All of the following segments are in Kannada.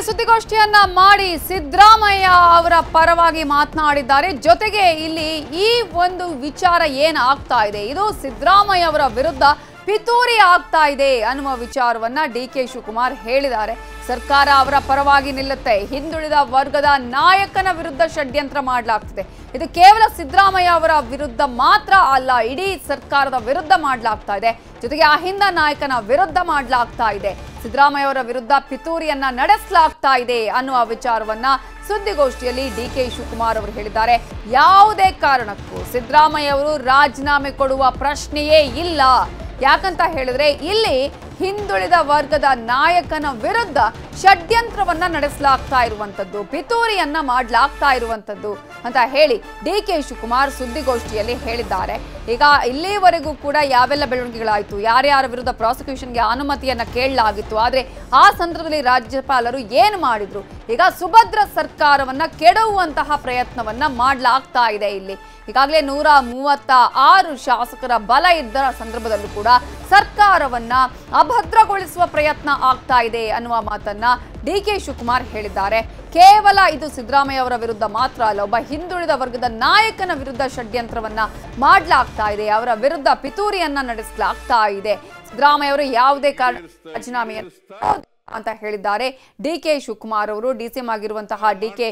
ಸುದ್ದಿಗೋಷ್ಠಿಯನ್ನ ಮಾಡಿ ಸಿದ್ದರಾಮಯ್ಯ ಅವರ ಪರವಾಗಿ ಮಾತನಾಡಿದ್ದಾರೆ ಜೊತೆಗೆ ಇಲ್ಲಿ ಈ ಒಂದು ವಿಚಾರ ಏನ್ ಆಗ್ತಾ ಇದೆ ಇದು ಸಿದ್ದರಾಮಯ್ಯ ಅವರ ವಿರುದ್ಧ ಪಿತೂರಿ ಆಗ್ತಾ ಇದೆ ಅನ್ನುವ ವಿಚಾರವನ್ನ ಡಿ ಕೆ ಶಿವಕುಮಾರ್ ಹೇಳಿದ್ದಾರೆ ಸರ್ಕಾರ ಅವರ ಪರವಾಗಿ ನಿಲ್ಲುತ್ತೆ ಹಿಂದುಳಿದ ವರ್ಗದ ನಾಯಕನ ವಿರುದ್ಧ ಷಡ್ಯಂತ್ರ ಮಾಡಲಾಗ್ತಿದೆ ಇದು ಕೇವಲ ಸಿದ್ದರಾಮಯ್ಯ ಅವರ ವಿರುದ್ಧ ಮಾತ್ರ ಅಲ್ಲ ಇಡೀ ಸರ್ಕಾರದ ವಿರುದ್ಧ ಮಾಡಲಾಗ್ತಾ ಇದೆ ಜೊತೆಗೆ ಅಹಿಂದ ನಾಯಕನ ವಿರುದ್ಧ ಮಾಡಲಾಗ್ತಾ ಇದೆ ಸಿದ್ದರಾಮಯ್ಯ ಅವರ ವಿರುದ್ಧ ಪಿತೂರಿಯನ್ನ ನಡೆಸಲಾಗ್ತಾ ಇದೆ ಅನ್ನುವ ವಿಚಾರವನ್ನ ಸುದ್ದಿಗೋಷ್ಠಿಯಲ್ಲಿ ಡಿ ಕೆ ಶಿವಕುಮಾರ್ ಅವರು ಹೇಳಿದ್ದಾರೆ ಯಾವುದೇ ಕಾರಣಕ್ಕೂ ಸಿದ್ದರಾಮಯ್ಯ ಅವರು ರಾಜೀನಾಮೆ ಕೊಡುವ ಪ್ರಶ್ನೆಯೇ ಇಲ್ಲ ಯಾಕಂತ ಹೇಳಿದ್ರೆ ಇಲ್ಲಿ ಹಿಂದುಳಿದ ವರ್ಗದ ನಾಯಕನ ವಿರುದ್ಧ ಷಡ್ಯಂತ್ರವನ್ನ ನಡೆಸಲಾಗ್ತಾ ಇರುವಂತದ್ದು ಪಿತೂರಿಯನ್ನ ಮಾಡ್ಲಾಗ್ತಾ ಇರುವಂತದ್ದು ಅಂತ ಹೇಳಿ ಡಿ ಕೆ ಶಿವಕುಮಾರ್ ಸುದ್ದಿಗೋಷ್ಠಿಯಲ್ಲಿ ಹೇಳಿದ್ದಾರೆ ಈಗ ಇಲ್ಲಿವರೆಗೂ ಕೂಡ ಯಾವೆಲ್ಲ ಬೆಳವಣಿಗೆಗಳಾಯಿತು ಯಾರ್ಯಾರ ವಿರುದ್ಧ ಪ್ರಾಸಿಕ್ಯೂಷನ್ಗೆ ಅನುಮತಿಯನ್ನ ಕೇಳಲಾಗಿತ್ತು ಆದ್ರೆ ಆ ಸಂದರ್ಭದಲ್ಲಿ ರಾಜ್ಯಪಾಲರು ಏನು ಮಾಡಿದ್ರು ಈಗ ಸುಭದ್ರ ಸರ್ಕಾರವನ್ನ ಕೆಡವುವಂತಹ ಪ್ರಯತ್ನವನ್ನ ಮಾಡ್ಲಾಗ್ತಾ ಇದೆ ಇಲ್ಲಿ ಈಗಾಗಲೇ ನೂರ ಮೂವತ್ತ ಆರು ಶಾಸಕರ ಬಲ ಇದ್ದ ಸಂದರ್ಭದಲ್ಲೂ ಕೂಡ ಸರ್ಕಾರವನ್ನ ಅಭದ್ರಗೊಳಿಸುವ ಪ್ರಯತ್ನ ಆಗ್ತಾ ಇದೆ ಅನ್ನುವ ಮಾತನ್ನ ಡಿ ಕೆ ಶಿವಕುಮಾರ್ ಹೇಳಿದ್ದಾರೆ ಕೇವಲ ಇದು ಸಿದ್ದರಾಮಯ್ಯ ಅವರ ವಿರುದ್ಧ ಮಾತ್ರ ಅಲ್ಲ ಒಬ್ಬ ಹಿಂದುಳಿದ ವರ್ಗದ ನಾಯಕನ ವಿರುದ್ಧ ಷಡ್ಯಂತ್ರವನ್ನ ಮಾಡಲಾಗ್ತಾ ಇದೆ ಅವರ ವಿರುದ್ಧ ಪಿತೂರಿಯನ್ನ ನಡೆಸಲಾಗ್ತಾ ಇದೆ ಸಿದ್ದರಾಮಯ್ಯ ಅವರು ಯಾವುದೇ ಕಾರಣ ರಾಜೀನಾಮೆಯನ್ನು ಅಂತ ಹೇಳಿದ್ದಾರೆ ಡಿ ಕೆ ಶಿವಕುಮಾರ್ ಅವರು ಡಿಸಿಎಂ ಆಗಿರುವಂತಹ ಡಿ ಕೆ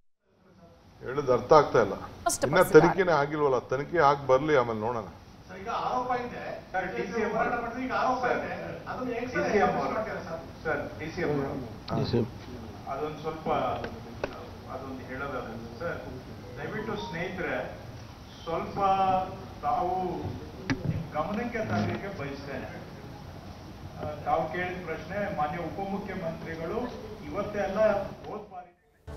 ಹೇಳಿದ್ ಅರ್ಥ ಆಗ್ತಾ ಇಲ್ಲ ಇನ್ನ ಸ್ಪಷ್ಟಪಡಿಸಿದ್ದಾರೆ. ತನಿಖೆನೇ ಆಗಿಲ್ವಲ್ಲ ತನಿಖೆ ಆಗಿ ಬರ್ಲಿ ಆಮೇಲೆ ನೋಡೋಣ ಈಗ ಆರೋಪ ಇದೆ ಸರ್ ಡಿಸಿಎಂ ಹೋರಾಟ ಮಾಡಿದ್ರೆ ಈಗ ಆರೋಪ ಇದೆ ಅದನ್ನ ಹೇಗೆ ಸರ್ DCM ಎನ್ಫೋರ್ಸ್ ಮಾಡ್ತೀರಾ sir sir D C M ಅದೊಂದು ಸ್ವಲ್ಪ ಅದೊಂದು ಹೇಳೋದಾದ್ರೆ ಸರ್ ದಯವಿಟ್ಟು ಸ್ನೇಹಿತರೆ ಸ್ವಲ್ಪ ತಾವು ನಿಮ್ ಗಮನಕ್ಕೆ ತರಲಿಕ್ಕೆ ಬಯಸ್ತೇನೆ ಆ, ತಾವು ಕೇಳಿದ ಪ್ರಶ್ನೆ ಮಾನ್ಯ ಉಪಮುಖ್ಯಮಂತ್ರಿಗಳು ಇವತ್ತೇ ಅಲ್ಲ ಹೋದ್ ಬಾರಿ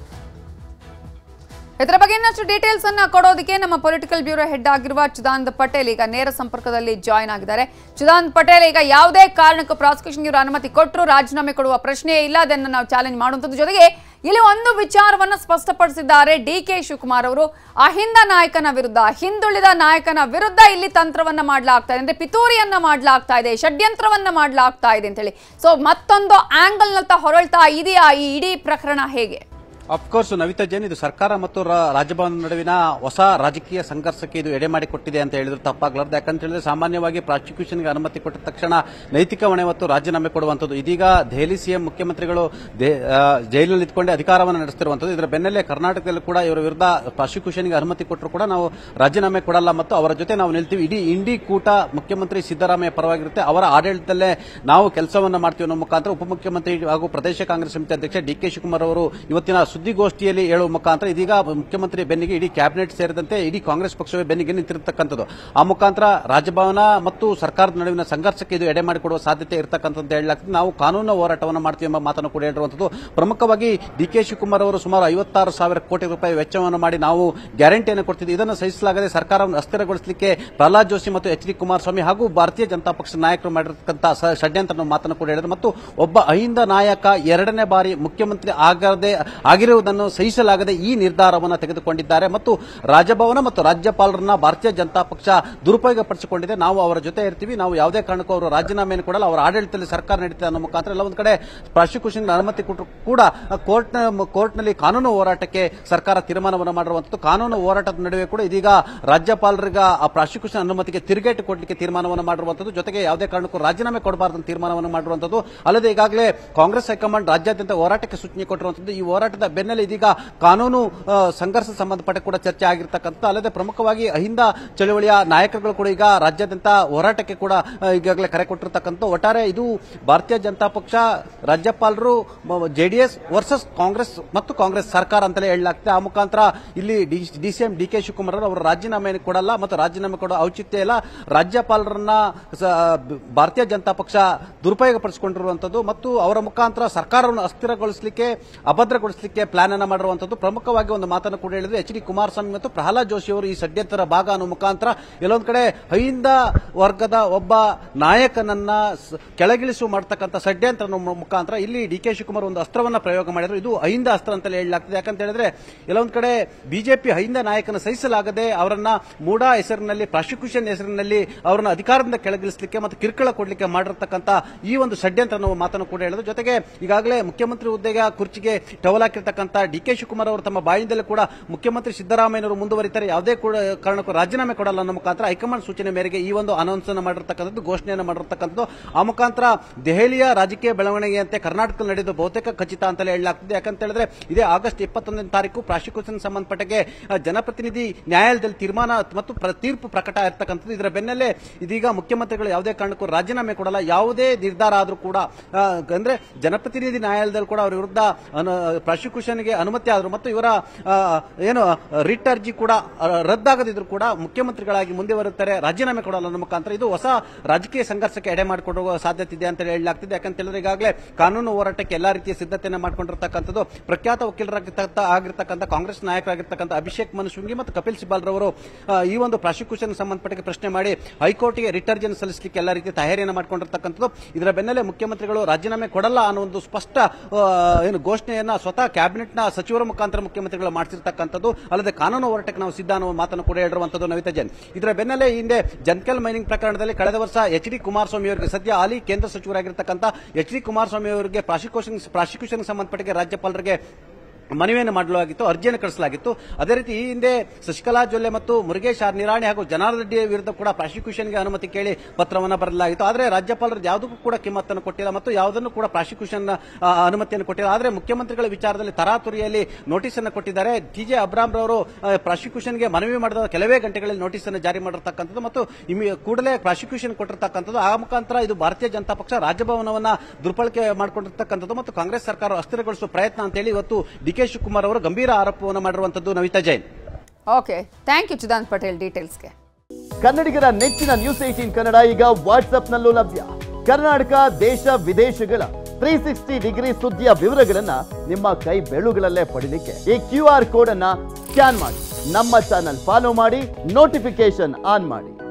ಇದರ ಬಗ್ಗೆ ಇನ್ನಷ್ಟು ಡೀಟೇಲ್ಸ್ ಅನ್ನ ಕೊಡೋದಕ್ಕೆ ನಮ್ಮ ಪೊಲಿಟಿಕಲ್ ಬ್ಯೂರೋ ಹೆಡ್ ಆಗಿರುವ ಚಿದಾನಂದ್ ಪಟೇಲ್ ಈಗ ನೇರ ಸಂಪರ್ಕದಲ್ಲಿ ಜಾಯ್ನ್ ಆಗಿದ್ದಾರೆ ಚಿದಾನಂದ್ ಪಟೇಲ್ ಈಗ ಯಾವುದೇ ಕಾರಣಕ್ಕೂ ಪ್ರಾಸಿಕ್ಯೂಷನ್ ಇವರು ಅನುಮತಿ ಕೊಟ್ಟರು ರಾಜೀನಾಮೆ ಕೊಡುವ ಪ್ರಶ್ನೆಯೇ ಇಲ್ಲ ಅದನ್ನು ನಾವು ಚಾಲೆಂಜ್ ಮಾಡುವಂಥದ್ದು ಜೊತೆಗೆ ಇಲ್ಲಿ ಒಂದು ವಿಚಾರವನ್ನ ಸ್ಪಷ್ಟಪಡಿಸಿದ್ದಾರೆ ಡಿ ಕೆ ಶಿವಕುಮಾರ್ ಅವರು ಅಹಿಂದ ನಾಯಕನ ವಿರುದ್ಧ ಹಿಂದುಳಿದ ನಾಯಕನ ವಿರುದ್ಧ ಇಲ್ಲಿ ತಂತ್ರವನ್ನ ಮಾಡಲಾಗ್ತಾ ಇದೆ ಅಂದ್ರೆ ಪಿತೂರಿಯನ್ನ ಮಾಡಲಾಗ್ತಾ ಇದೆ ಷಡ್ಯಂತ್ರವನ್ನ ಮಾಡಲಾಗ್ತಾ ಇದೆ ಅಂತ ಹೇಳಿ ಸೊ ಮತ್ತೊಂದು ಆಂಗಲ್ ನತ್ತ ಹೊರಳ್ತಾ ಇದೆಯಾ ಈ ಇಡೀ ಪ್ರಕರಣ ಹೇಗೆ ಅಫ್ಕೋರ್ಸ್ ನವಿತಾ ಜೈನ್ ಇದು ಸರ್ಕಾರ ಮತ್ತು ರಾ- ರಾಜ್ಯಭವನ ನಡುವಿನ ಹೊಸ ರಾಜಕೀಯ ಸಂಘರ್ಷಕ್ಕೆ ಇದು ಎಡೆ ಮಾಡಿಕೊಟ್ಟಿದೆ ಅಂತ ಹೇಳಿದ್ರು ತಪ್ಪಾಗ್ಲಾರ್ದು ಯಾಕಂತ ಹೇಳಿದ್ರೆ ಸಾಮಾನ್ಯವಾಗಿ ಪ್ರಾಸಿಕ್ಯೂಷನ್ಗೆ ಅನುಮತಿ ಕೊಟ್ಟ ತಕ್ಷಣ ನೈತಿಕ ಹೊಣೆ ಮತ್ತು ರಾಜೀನಾಮೆ ಕೊಡುವಂಥದ್ದು ಇದೀಗ ದೆಹಲಿ ಸಿಎಂ ಮುಖ್ಯಮಂತ್ರಿಗಳು ದೆ- ಆ, ಜೈಲಿನಲ್ಲಿ ಇದ್ಕೊಂಡೆ ಅಧಿಕಾರವನ್ನು ನಡೆಸುತ್ತಿರುವಂಥದ್ದು ಇದರ ಬೆನ್ನಲ್ಲೇ ಕರ್ನಾಟಕದಲ್ಲಿ ಕೂಡ ಇವರ ವಿರುದ್ಧ ಪ್ರಾಸಿಕ್ಯೂಷನ್ಗೆ ಅನುಮತಿ ಕೊಟ್ಟರು ಕೂಡ ನಾವು ರಾಜೀನಾಮೆ ಕೊಡಲ್ಲ ಮತ್ತು ಅವರ ಜೊತೆ ನಾವು ನಿಲ್ತೀವಿ ಇಡೀ ಇಂಡಿ ಕೂಟ ಮುಖ್ಯಮಂತ್ರಿ ಸಿದ್ದರಾಮಯ್ಯ ಪರವಾಗಿರುತ್ತೆ ಅವರ ಆಡಳಿತದಲ್ಲೇ ನಾವು ಕೆಲಸವನ್ನು ಮಾಡ್ತೀವಿ ಅನ್ನೋ ಮುಖಾಂತರ ಉಪಮುಖ್ಯಮಂತ್ರಿ ಹಾಗೂ ಪ್ರದೇಶ ಕಾಂಗ್ರೆಸ್ ಸಮಿತಿ ಅಧ್ಯಕ್ಷ ಡಿ ಕೆ ಶಿವಕುಮಾರ್ ಅವರು ಇವತ್ತಿನ ಸುದ್ದಿಗೋಷ್ಠಿಯಲ್ಲಿ ಹೇಳುವ ಮುಖಾಂತರ ಇದೀಗ ಮುಖ್ಯಮಂತ್ರಿ ಬೆನ್ನಿಗೆ ಇಡೀ ಕ್ಯಾಬಿನೆಟ್ ಸೇರಿದಂತೆ ಇಡೀ ಕಾಂಗ್ರೆಸ್ ಪಕ್ಷವೇ ಬೆನ್ನಿಗೆ ನಿಂತಿರತಕ್ಕಂಥದ್ದು ಆ ಮುಖಾಂತರ ರಾಜಭವನ ಮತ್ತು ಸರ್ಕಾರದ ನಡುವಿನ ಸಂಘರ್ಷಕ್ಕೆ ಇದು ಎಡೆ ಮಾಡಿಕೊಡುವ ಸಾಧ್ಯತೆ ಇರತಕ್ಕಂಥದ್ದು ಹೇಳಲಾಗ್ತದೆ ನಾವು ಕಾನೂನು ಹೋರಾಟವನ್ನು ಮಾಡ್ತೀವಿ ಎಂಬ ಮಾತನ್ನು ಕೂಡ ಹೇಳಿರುವಂಥದ್ದು ಪ್ರಮುಖವಾಗಿ ಡಿ ಕೆ ಶಿವಕುಮಾರ್ ಅವರು ಸುಮಾರು ಐವತ್ತಾರು ಸಾವಿರ ಕೋಟಿ ರೂಪಾಯಿ ವೆಚ್ಚವನ್ನು ಮಾಡಿ ನಾವು ಗ್ಯಾರಂಟಿಯನ್ನು ಕೊಡ್ತಿದ್ವಿ ಇದನ್ನು ಸಹಿಸಲಾಗದೆ ಸರ್ಕಾರವನ್ನು ಅಸ್ಥಿರಗೊಳಿಸಲಿಕ್ಕೆ ಪ್ರಹ್ಲಾದ್ ಜೋಶಿ ಮತ್ತು ಎಚ್ ಡಿ ಕುಮಾರಸ್ವಾಮಿ ಹಾಗೂ ಭಾರತೀಯ ಜನತಾ ಪಕ್ಷದ ನಾಯಕರು ಮಾಡಿರತಕ್ಕಂಥ ಸ- ಷಡ್ಯಂತ್ರ ಮಾತನ್ನು ಕೂಡ ಹೇಳಿದರು ಮತ್ತು ಒಬ್ಬ ಅಹಿಂದ ನಾಯಕ ಎರಡನೇ ಬಾರಿ ಮುಖ್ಯಮಂತ್ರಿ ಆಗದೆ ಆಗಿರುವುದನ್ನು ಸಹಿಸಲಾಗದೆ ಈ ನಿರ್ಧಾರವನ್ನು ತೆಗೆದುಕೊಂಡಿದ್ದಾರೆ ಮತ್ತು ರಾಜಭವನ ಮತ್ತು ರಾಜ್ಯಪಾಲರನ್ನ ಭಾರತೀಯ ಜನತಾ ಪಕ್ಷ ದುರುಪಯೋಗಪಡಿಸಿಕೊಂಡಿದೆ ನಾವು ಅವರ ಜೊತೆ ಇರ್ತೀವಿ ನಾವು ಯಾವುದೇ ಕಾರಣಕ್ಕೂ ಅವರು ರಾಜೀನಾಮೆಯನ್ನು ಕೊಡಲ್ಲ ಅವರ ಆಡಳಿತದಲ್ಲಿ ಸರ್ಕಾರ ನಡೀತದೆ ಅನ್ನೋ ಮುಖಾಂತರ ಎಲ್ಲ ಒಂದು ಕಡೆ ಪ್ರಾಸಿಕ್ಯೂಷನ್ ಅನುಮತಿ ಕೊಟ್ಟರು ಕೂಡ ಕೋರ್ಟ್ ಕೋರ್ಟ್ನಲ್ಲಿ ಕಾನೂನು ಹೋರಾಟಕ್ಕೆ ಸರ್ಕಾರ ತೀರ್ಮಾನವನ್ನು ಮಾಡಿರುವಂತದ್ದು ಕಾನೂನು ಹೋರಾಟದ ನಡುವೆ ಕೂಡ ಇದೀಗ ರಾಜ್ಯಪಾಲರಿಗೆ ಆ ಪ್ರಾಸಿಕ್ಯೂಷನ್ ಅನುಮತಿಗೆ ತಿರುಗೇಟು ಕೊಡಲಿಕ್ಕೆ ತೀರ್ಮಾನವನ್ನು ಮಾಡಿರುವಂತದ್ದು ಜೊತೆಗೆ ಯಾವುದೇ ಕಾರಣಕ್ಕೂ ರಾಜೀನಾಮೆ ಕೊಡಬಾರದು ತೀರ್ಮಾನವನ್ನು ಮಾಡಿರುವಂತದ್ದು ಅಲ್ಲದೆ ಈಗಾಗಲೇ ಕಾಂಗ್ರೆಸ್ ಹೈಕಮಾಂಡ್ ರಾಜ್ಯಾದ್ಯಂತ ಹೋರಾಟಕ್ಕೆ ಸೂಚನೆ ಕೊಟ್ಟಿರುವಂತದ್ದು ಈ ಹೋರಾಟದ ಬೆನ್ನಲ್ಲೇ ಇದೀಗ ಕಾನೂನು ಆ, ಸಂಘರ್ಷ ಸಂಬಂಧಪಟ್ಟ ಕೂಡ ಚರ್ಚೆ ಆಗಿರ್ತಕ್ಕಂಥ ಅಲ್ಲದೆ ಪ್ರಮುಖವಾಗಿ ಅಹಿಂದ ಚಳವಳಿಯ ನಾಯಕರುಗಳು ಕೂಡ ಈಗ ರಾಜ್ಯಾದ್ಯಂತ ಹೋರಾಟಕ್ಕೆ ಕೂಡ ಆ, ಈಗಾಗಲೇ ಕರೆ ಕೊಟ್ಟಿರ್ತಕ್ಕಂಥ ಒಟ್ಟಾರೆ ಇದು ಭಾರತೀಯ ಜನತಾ ಪಕ್ಷ ರಾಜ್ಯಪಾಲರು ಜೆಡಿಎಸ್ ವರ್ಸಸ್ ಕಾಂಗ್ರೆಸ್ ಮತ್ತು ಕಾಂಗ್ರೆಸ್ ಸರ್ಕಾರ ಅಂತಲೇ ಹೇಳಲಾಗ್ತದೆ ಆ ಮುಖಾಂತರ ಇಲ್ಲಿ ಡಿಸಿಎಂ ಡಿ ಕೆ ಶಿವಕುಮಾರ್ ಅವರು ಅವರ ರಾಜೀನಾಮೆಯನ್ನು ಕೊಡಲ್ಲ ಮತ್ತು ರಾಜೀನಾಮೆ ಕೊಡೋ ಔಚಿತ್ಯ ಇಲ್ಲ ರಾಜ್ಯಪಾಲರನ್ನ ಸ- ಭಾರತೀಯ ಜನತಾ ಪಕ್ಷ ದುರುಪಯೋಗಪಡಿಸಿಕೊಂಡಿರುವಂತದ್ದು ಮತ್ತು ಅವರ ಮುಖಾಂತರ ಸರ್ಕಾರವನ್ನು ಅಸ್ಥಿರಗೊಳಿಸಲಿಕ್ಕೆ ಅಭದ್ರಗೊಳಿಸಲಿಕ್ಕೆ ಕೆಳಗಿಳಿಸಲಿಕ್ಕೆ ಪ್ಲಾನ್ ಅನ್ನ ಮಾಡಿರುವಂತದ್ದು ಪ್ರಮುಖವಾಗಿ ಒಂದು ಮಾತನ್ನು ಕೂಡ ಹೇಳಿದ್ರು ಎಚ್ ಡಿ ಕುಮಾರಸ್ವಾಮಿ ಮತ್ತು ಪ್ರಹ್ಲಾದ್ ಜೋಶಿ ಅವರು ಈ ಷಡ್ಯಂತರ ಭಾಗ ಅನ್ನೋ ಮುಖಾಂತರ ಎಲ್ಲೊಂದ್ ಕಡೆ ಹೈಂದ ವರ್ಗದ ಒಬ್ಬ ನಾಯಕನನ್ನ ಸ- ಕೆಳಗಿಳಿಸುವ ಮಾಡ್ತಕ್ಕಂಥ ಷಡ್ಯಂತ್ರ ಅನ್ನೋ ಮು- ಮುಖಾಂತರ ಇಲ್ಲಿ ಡಿ ಕೆ ಶಿವಕುಮಾರ್ ಒಂದು ಅಸ್ತ್ರವನ್ನ ಪ್ರಯೋಗ ಮಾಡಿದ್ರು ಇದು ಅಹಿಂದ ಅಸ್ತ್ರ ಅಂತ ಹೇಳಲಾಗ್ತದೆ ಯಾಕಂತ ಹೇಳಿದ್ರೆ ಎಲ್ಲೊಂದ್ ಕಡೆ ಬಿಜೆಪಿ ಅಹಿಂದ ನಾಯಕನ ಸಹಿಸಲಾಗದೆ ಅವರನ್ನ ಮೂಡ ಹೆಸರಿನಲ್ಲಿ ಪ್ರಾಸಿಕ್ಯೂಷನ್ ಹೆಸರಿನಲ್ಲಿ ಅವರನ್ನ ಅಧಿಕಾರದಿಂದ ಕೆಳಗಿಳಿಸಲಿಕ್ಕೆ ಮತ್ತು ಕಿರುಕುಳ ಕೊಡಲಿಕ್ಕೆ ಮಾಡಿರ್ತಕ್ಕಂಥ ಈ ಒಂದು ಷಡ್ಯಂತ್ರ ಅನ್ನೋ ಮಾತನ್ನು ಕೂಡ ಹೇಳಿದ್ರು ಜೊತೆಗೆ ಈಗಾಗಲೇ ಮುಖ್ಯಮಂತ್ರಿ ಹುದ್ದೆಗೆ ಕುರ್ಚಿಗೆ ಟವಲ್ ಹಾಕಿರ್ತಕ್ಕಂಥ ಡಿ ಕೆ ಶಿವಕುಮಾರ್ ಅವರು ತಮ್ಮ ಬಾಯಿಂದಲೇ ಕೂಡ ಮುಖ್ಯಮಂತ್ರಿ ಸಿದ್ದರಾಮಯ್ಯನವರು ಮುಂದುವರಿತಾರೆ ಯಾವುದೇ ಕೂಡ ಕಾರಣಕ್ಕೂ ರಾಜೀನಾಮೆ ಕೊಡಲ್ಲ ಅನ್ನೋ ಮುಖಾಂತರ ಹೈಕಮಾಂಡ್ ಸೂಚನೆ ಮೇರೆಗೆ ಈ ಒಂದು ಅನೌನ್ಸ್ ಅನ್ನು ಮಾಡಿರ್ತಕ್ಕಂಥದ್ದು ಘೋಷಣೆಯನ್ನು ಮಾಡಿರ್ತಕ್ಕಂಥದ್ದು ಆ ಮುಖಾಂತರ ದೆಹಲಿಯ ರಾಜಕೀಯ ಬೆಳವಣಿಗೆಯಂತೆ ಕರ್ನಾಟಕದಲ್ಲಿ ನಡೆದು ಬಹುತೇಕ ಖಚಿತ ಅಂತಲೇ ಹೇಳಲಾಗ್ತದೆ ಯಾಕಂತ ಹೇಳಿದ್ರೆ ಇದೇ ಆಗಸ್ಟ್ ಇಪ್ಪತ್ತೊಂದನೇ ತಾರೀಕು ಪ್ರಾಸಿಕ್ಯೂಷನ್ ಸಂಬಂಧಪಟ್ಟಗೆ ಆ, ಜನಪ್ರತಿನಿಧಿ ನ್ಯಾಯಾಲಯದಲ್ಲಿ ತೀರ್ಮಾನ ಮತ್ತು ಪ್ರ- ತೀರ್ಪು ಪ್ರಕಟ ಇರ್ತಕ್ಕಂಥದ್ದು ಇದರ ಬೆನ್ನಲ್ಲೇ ಇದೀಗ ಮುಖ್ಯಮಂತ್ರಿಗಳು ಯಾವುದೇ ಕಾರಣಕ್ಕೂ ರಾಜೀನಾಮೆ ಕೊಡಲ್ಲ ಯಾವುದೇ ನಿರ್ಧಾರ ಆದರೂ ಕೂಡ ಆ, ಅಂದ್ರೆ ಜನಪ್ರತಿನಿಧಿ ನ್ಯಾಯಾಲಯದಲ್ಲಿ ಕೂಡ ಅವರ ವಿರುದ್ಧ ಪ್ರಾಸಿಕ್ಯೂಷನ್ಗೆ ಅನುಮತಿ ಆದ್ರು ಮತ್ತು ಇವರ ಆ, ಏನು ರಿಟ್ ಅರ್ಜಿ ಕೂಡ ಆ, ರದ್ದಾಗದಿದ್ರು ಕೂಡ ಮುಖ್ಯಮಂತ್ರಿಗಳಾಗಿ ಮುಂದೆ ಬರುತ್ತಾರೆ ರಾಜೀನಾಮೆ ಕೊಡಲ್ಲ ಅನ್ನೋ ಮುಖಾಂತರ ಇದು ಹೊಸ ರಾಜಕೀಯ ಸಂಘರ್ಷಕ್ಕೆ ಎಡೆ ಮಾಡಿಕೊಡುವ ಸಾಧ್ಯತೆ ಇದೆ ಅಂತ ಹೇಳಲಾಗ್ತಿದೆ ಯಾಕಂತ ಹೇಳಿದ್ರೆ ಈಗಾಗಲೇ ಕಾನೂನು ಹೋರಾಟಕ್ಕೆ ಎಲ್ಲಾ ರೀತಿಯ ಸಿದ್ಧತೆಯನ್ನು ಮಾಡಿಕೊಂಡಿರ್ತಕ್ಕಂಥದ್ದು ಪ್ರಖ್ಯಾತ ವಕೀಲರಾಗಿರ್ತಕ್ಕಂಥ ಆಗಿರ್ತಕ್ಕಂಥ ಕಾಂಗ್ರೆಸ್ ನಾಯಕರಾಗಿರ್ತಕ್ಕಂಥ ಅಭಿಷೇಕ್ ಮನು ಶೃಂಗಿ ಮತ್ತು ಕಪಿಲ್ ಸಿಬಾಲ್ ರವರು ಆ, ಈ ಒಂದು ಪ್ರಾಸಿಕ್ಯೂಷನ್ ಸಂಬಂಧಪಟ್ಟ ಪ್ರಶ್ನೆ ಮಾಡಿ ಹೈಕೋರ್ಟ್ಗೆ ರಿಟರ್ಜನ್ ಸಲ್ಲಿಸಲಿಕ್ಕೆ ಎಲ್ಲ ರೀತಿಯ ತಯಾರಿಯನ್ನು ಮಾಡಿಕೊಂಡಿರ್ತಕ್ಕಂಥದ್ದು ಇದರ ಬೆನ್ನಲ್ಲೇ ಮುಖ್ಯಮಂತ್ರಿಗಳು ರಾಜೀನಾಮೆ ಕೊಡಲ್ಲ ಅನ್ನೋ ಒಂದು ಸ್ಪಷ್ಟ ಆ, ಏನು ಘೋಷಣೆಯನ್ನ ಸ್ವತಃ ಕ್ಯಾಬಿನೆಟ್ನ ಸಚಿವರ ಮುಖಾಂತರ ಮುಖ್ಯಮಂತ್ರಿಗಳು ಮಾಡಿಸಿರ್ತಕ್ಕಂಥದ್ದು ಅಲ್ಲದೆ ಕಾನೂನು ಹೋರಾಟಕ್ಕೆ ನಾವು ಸಿದ್ಧ ಅನ್ನೋ ಮಾತನ್ನು ಕೂಡ ಹೇಳಿರುವಂತದ್ದು ನವಿತಾ ಜೈನ್ ಇದರ ಬೆನ್ನಲ್ಲೇ ಈ ಹಿಂದೆ ಜನ್ಕಲ್ ಮೈನಿಂಗ್ ಪ್ರಕರಣದಲ್ಲಿ ಕಳೆದ ವರ್ಷ ಎಚ್ ಡಿ ಕುಮಾರಸ್ವಾಮಿ ಅವರಿಗೆ ಸದ್ಯ ಹಾಲಿ ಕೇಂದ್ರ ಸಚಿವರಾಗಿರ್ತಕ್ಕಂಥ ಎಚ್ ಡಿ ಕುಮಾರಸ್ವಾಮಿ ಅವರಿಗೆ ಪ್ರಾಸಿಕ್ಯೂಷನ್ ಪ್ರಾಸಿಕ್ಯೂಷನ್ ಸಂಬಂಧಪಟ್ಟ ರಾಜ್ಯಪಾಲರಿಗೆ ಮನವಿಯನ್ನು ಮಾಡಲಾಗಿತ್ತು ಅರ್ಜಿಯನ್ನು ಕಳಿಸಲಾಗಿತ್ತು ಅದೇ ರೀತಿ ಈ ಹಿಂದೆ ಶಶಿಕಲಾ ಜೊಲ್ಲೆ ಮತ್ತು ಮುರುಗೇಶ್ ಆರ್ ನಿರಾಣಿ ಹಾಗೂ ಜನಾರ್ದನ್ ರೆಡ್ಡಿ ವಿರುದ್ಧ ಕೂಡ ಪ್ರಾಸಿಕ್ಯೂಷನ್ಗೆ ಅನುಮತಿ ಕೇಳಿ ಪತ್ರವನ್ನು ಬರಲಾಗಿತ್ತು ಆದರೆ ರಾಜ್ಯಪಾಲರು ಯಾವುದಕ್ಕೂ ಕೂಡ ಕಿಮ್ಮತ್ತನ್ನು ಕೊಟ್ಟಿಲ್ಲ ಮತ್ತು ಯಾವುದನ್ನು ಕೂಡ ಪ್ರಾಸಿಕ್ಯೂಷನ್ ಆ, ಅನುಮತಿಯನ್ನು ಕೊಟ್ಟಿಲ್ಲ ಆದರೆ ಮುಖ್ಯಮಂತ್ರಿಗಳ ವಿಚಾರದಲ್ಲಿ ತರಾತುರಿಯಲ್ಲಿ ನೋಟಿಸ್ ಅನ್ನು ಕೊಟ್ಟಿದ್ದಾರೆ ಟಿ ಜೆ ಅಬ್ರಾಮ್ ರವರು ಪ್ರಾಸಿಕ್ಯೂಷನ್ಗೆ ಮನವಿ ಮಾಡಿದ ಕೆಲವೇ ಗಂಟೆಗಳಲ್ಲಿ ನೋಟಿಸ್ ಅನ್ನು ಜಾರಿ ಮಾಡಿರ್ತಕ್ಕಂಥದ್ದು ಮತ್ತು ಇಮ್ಮಿ- ಕೂಡಲೇ ಪ್ರಾಸಿಕ್ಯೂಷನ್ ಕೊಟ್ಟಿರ್ತಕ್ಕಂಥದ್ದು ಆ ಮುಖಾಂತರ ಇದು ಭಾರತೀಯ ಜನತಾ ಪಕ್ಷ ರಾಜಭವನವನ್ನ ದುರ್ಬಳಕೆ ಮಾಡಿಕೊಂಡಿರ್ತಕ್ಕಂಥದ್ದು ಮತ್ತು ಕಾಂಗ್ರೆಸ್ ಸರ್ಕಾರ ಅಸ್ಥಿರಗೊಳಿಸುವ ಪ್ರಯತ್ನ ಅಂತೇಳಿ ಇವತ್ತು ಡಿ ಕೆ ಶಿವಕುಮಾರ್ ಅವರು ಗಂಭೀರ ಆರೋಪವನ್ನು ಮಾಡಿರುವಂತದ್ದು Navita Jain okay thank you Chidanth Patel ಡೀಟೇಲ್ಸ್ಗೆ ಕನ್ನಡಿಗರ ನೆಚ್ಚಿನ ನ್ಯೂಸ್ ಏಟೀನ್ ಕನ್ನಡ ಈಗ ವಾಟ್ಸ್ಆಪ್ನಲ್ಲೂ ಲಭ್ಯ ಕರ್ನಾಟಕ ದೇಶ ವಿದೇಶಗಳ ತ್ರೀ ಸಿಕ್ಸ್ಟಿ ಡಿಗ್ರಿ ಸುದ್ದಿಯ ವಿವರಗಳನ್ನ ನಿಮ್ಮ ಕೈ ಬೆಳುಗಳಲ್ಲೇ ಪಡಿಲಿಕ್ಕೆ ಈ ಕ್ಯೂ ಆರ್ ಕೋಡ್ ಅನ್ನ ಸ್ಕ್ಯಾನ್ ಮಾಡಿ ನಮ್ಮ ಚಾನಲ್ ಫಾಲೋ ಮಾಡಿ ನೋಟಿಫಿಕೇಶನ್ ಆನ್ ಮಾಡಿ